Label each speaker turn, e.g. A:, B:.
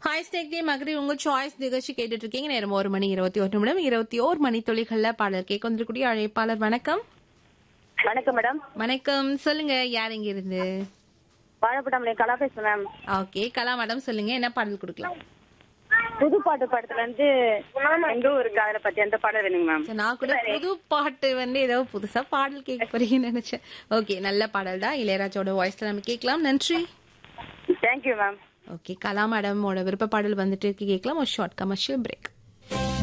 A: hi stack மகரி உங்க choice நிகழ்ச்சி கேட்டுட்டு இருக்கீங்க நேரம் ஒரு மணி இருபத்தி ஒரு நிமிடம் இருபத்தி ஓர் மணி தொழில்கள்ல பாடல் கேட்க வந்திருக்கூடிய அழைப்பாளர் வணக்கம்
B: வணக்கம் மேடம்
A: வணக்கம் சொல்லுங்க யார் இங்க இருந்து
B: வாழைப்பட்டம்ல கலா பேசுறேன் மேம்
A: ஓகே கலா மேடம் சொல்லுங்க என்ன பாடல் கொடுக்கலாம்
B: புது பாட்டு படத்துல இருந்து எங்க ஊருக்கு அதுல பத்தி அந்த பாடல் வேணுங்க மேம்
A: So, நான் கூட புது பாட்டு வந்து ஏதோ புதுசா பாடல் கேட்க போறீங்கன்னு நினைச்சேன் ஓகே நல்ல பாடல் தான் இளையராஜோட வாய்ஸ்ல நம்ம கேட்கலாம் நன்றி
B: தேங்க்யூ மேம்
A: ஓகே கலா மேடமோட விருப்ப பாடல் வந்துட்டு இருக்கு கேட்கலாம் ஒரு ஷார்ட் கமர்ஷியல் பிரேக்